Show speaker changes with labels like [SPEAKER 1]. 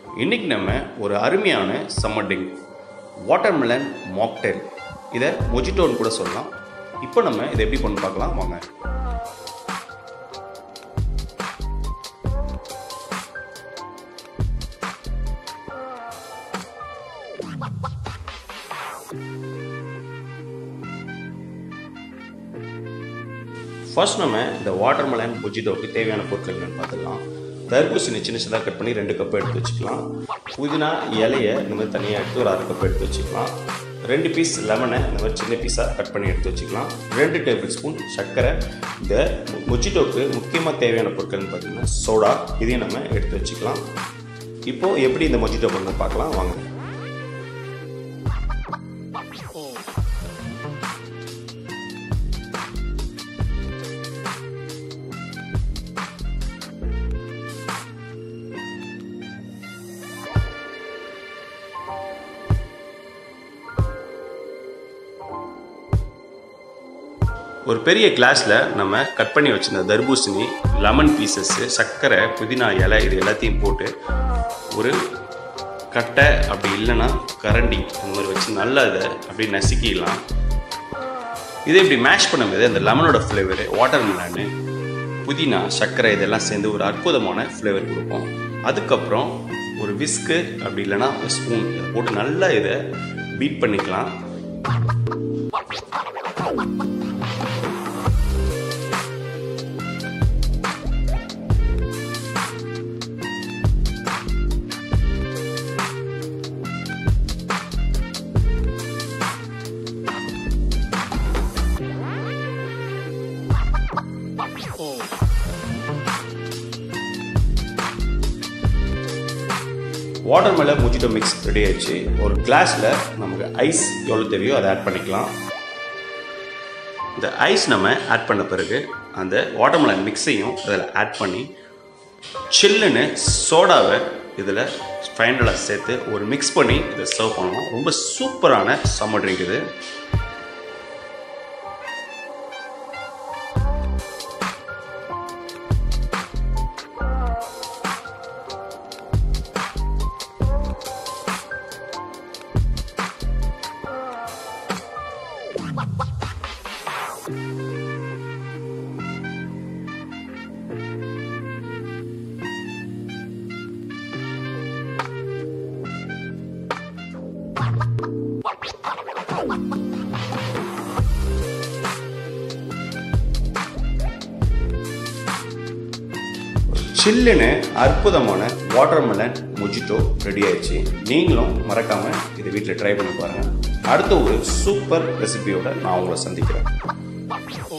[SPEAKER 1] இன்றைக்கி நம்ம ஒரு அருமையான சம்மர் ட்ரிங்க் வாட்டர்மெலன் மாக்டெல் இதை மொஜிட்டோன்னு கூட சொல்லலாம் இப்போ நம்ம இதை எப்படி பண்ணி பார்க்கலாம் வாங்க ஃபர்ஸ்ட் நம்ம இந்த வாட்டர்மெலன் மொஜிட்டோவுக்கு தேவையான பொருட்கள் என்னன்னு பார்த்துக்கலாம் தர்பூசணி சின்ன சின்னதாக கட் பண்ணி ரெண்டு கப் எடுத்து வச்சுக்கலாம் புதினா இலையை இந்த மாதிரி தனியாக எடுத்து ஒரு அரை கப் எடுத்து வச்சுக்கலாம் ரெண்டு பீஸ் லெமனை இந்த மாதிரி சின்ன பீஸாக கட் பண்ணி எடுத்து வச்சுக்கலாம் ரெண்டு டேபிள் ஸ்பூன் சர்க்கரை இந்த மொஜிட்டோவுக்கு முக்கியமாக தேவையான பொருட்கள்னு பார்த்தீங்கன்னா சோடா இதையும் நம்ம எடுத்து வச்சுக்கலாம் இப்போது எப்படி இந்த மொஜிட்டோ பண்ண பார்க்கலாம் வாங்க ஒரு பெரிய கிளாஸில் நம்ம கட் பண்ணி வச்சிருந்த தர்பூசணி லெமன் பீசஸ்ஸு சர்க்கரை புதினா இலை இது எல்லாத்தையும் போட்டு ஒரு கட்டை அப்படி இல்லைன்னா கரண்டி அந்த மாதிரி வச்சு நல்லா இதை அப்படி நசுக்கிடலாம் இதை இப்படி மேஷ் பண்ணும்போது அந்த லெமனோட ஃப்ளேவரு வாட்டர் மிலானு புதினா சர்க்கரை இதெல்லாம் சேர்ந்து ஒரு அற்புதமான ஃப்ளேவர் கொடுக்கும் அதுக்கப்புறம் ஒரு விஸ்கு அப்படி இல்லைன்னா ஒரு ஸ்பூன் இதை போட்டு நல்லா இதை பீட் பண்ணிக்கலாம் வாட்டர் மேலே முஜிட்டோ மிக்ஸ் ரெடி ஆயிடுச்சு ஒரு கிளாஸில் நமக்கு ஐஸ் எவ்வளோ தேவையோ அதை ஆட் பண்ணிக்கலாம் இந்த ஐஸ் நம்ம ஆட் பண்ண பிறகு அந்த வாட்டர்மெலன் மிக்ஸையும் அதில் ஆட் பண்ணி சில்லுன்னு சோடாவை இதில் ஃபைனலாக சேர்த்து ஒரு மிக்ஸ் பண்ணி இதை சர்வ் பண்ணலாம் ரொம்ப சூப்பரான சம்மர் ட்ரிங்க் இது சில்லுன்னு அற்புதமான வாட்டர்மெலன் மொஜிட்டோ ரெடி ஆயிடுச்சு நீங்களும் மறக்காமல் இதை வீட்டில் ட்ரை பண்ணி பாருங்கள் அடுத்த ஒரு சூப்பர் ரெசிபியோட நான் உங்களை சந்திக்கிறேன்